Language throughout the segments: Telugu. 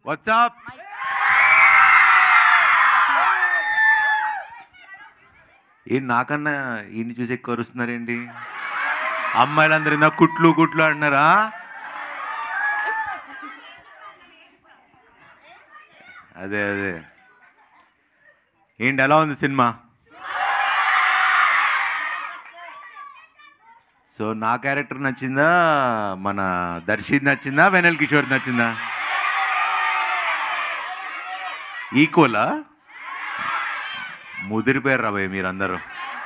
వాట్సాప్ ఏంటి నాకన్నా ఈయన్ని చూసి ఎక్కువ అరుస్తున్నారేంటి అమ్మాయిలందరూ ఇందా కుట్లు కుట్లు అంటున్నారా అదే అదే ఏంటి ఎలా ఉంది సినిమా సో నా క్యారెక్టర్ నచ్చిందా మన దర్శిత్ నచ్చిందా వెనల్ కిషోర్ నచ్చిందా ఈక్వలా ముదిరిపోయారు రాబోయ్ మీరందరూ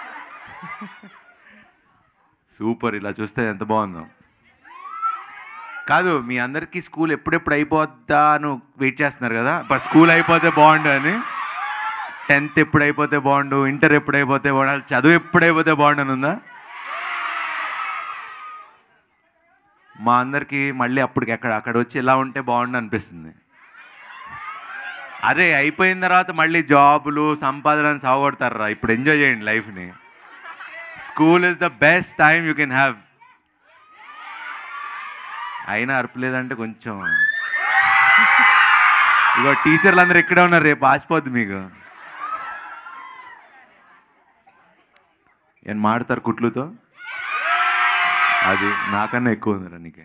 సూపర్ ఇలా చూస్తే ఎంత బాగుందో కాదు మీ అందరికీ స్కూల్ ఎప్పుడెప్పుడు అయిపోద్దా అని వెయిట్ చేస్తున్నారు కదా బట్ స్కూల్ అయిపోతే బాగుండు అని టెన్త్ ఎప్పుడు అయిపోతే బాగుండు ఇంటర్ ఎప్పుడు అయిపోతే బాగుండు చదువు ఎప్పుడు అయిపోతే బాగుండు అని ఉందా మా అందరికీ మళ్ళీ అప్పటికి ఎక్కడ అక్కడ వచ్చి ఇలా ఉంటే బాగుండు అనిపిస్తుంది అరే అయిపోయిన తర్వాత మళ్ళీ జాబులు సంపాదన సాగొడతారా ఇప్పుడు ఎంజాయ్ చేయండి లైఫ్ని school is the best time you can have అయినా అర్పలేదంటే కొంచెం ఇగో టీచర్లు అందరూ ఇక్కడే ఉన్నారు రేపు ఆసిపోద్ది మీకు ఏం మాడతారు కుట్లుతో అది నాకన్నా ఎక్కువ ఉందిరా నీకే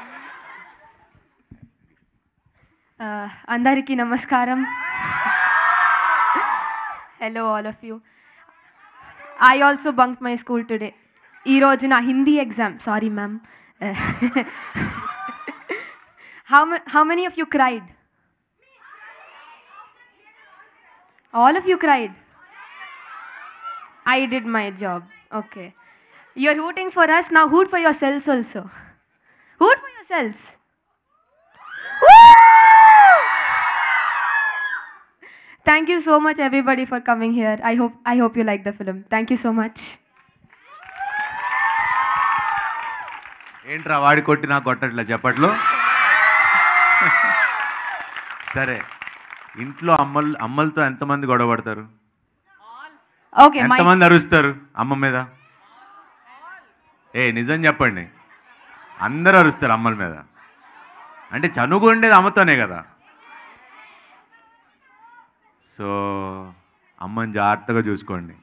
Uh, అందరికీ నమస్కారం hello all of you I also bunk my school today ఈరోజు నా Hindi exam sorry ma'am how how many of you cried all of you cried I did my job. Okay. You're hooting for us, now hoot for yourselves also. Hoot for yourselves. Woo! Thank you so much, everybody, for coming here. I hope I hope you like the film. Thank you so much. ఏంట్రా వాడి కొట్టి నాకు కొట్టట్లే చెప్పట్లు సరే ఇంట్లో అమ్మలు అమ్మలతో ఎంతమంది గొడవ పడతారు Okay, my ఎంతమంది అరుస్తారు అమ్మ మీద ఏ నిజం చెప్పండి అందరూ అరుస్తారు అమ్మల మీద అంటే చనువు ఉండేది అమ్మతోనే కదా సో అమ్మని జాగ్రత్తగా చూసుకోండి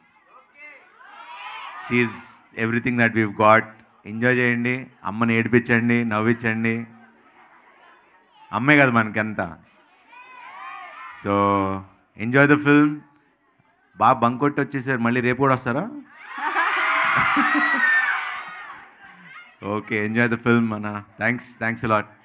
she everything that we've got enjoy చేయండి అమ్మని ఏడిపించండి నవ్వించండి అమ్మే కదా మనకంతా సో ఎంజాయ్ ద ఫిల్మ్ బాగా బంక్ కొట్టి వచ్చేసారు మళ్ళీ రేపు కూడా వస్తారా ఓకే ఎంజాయ్ ద ఫిల్మ్ అన్న థ్యాంక్స్ థ్యాంక్స్ లాట్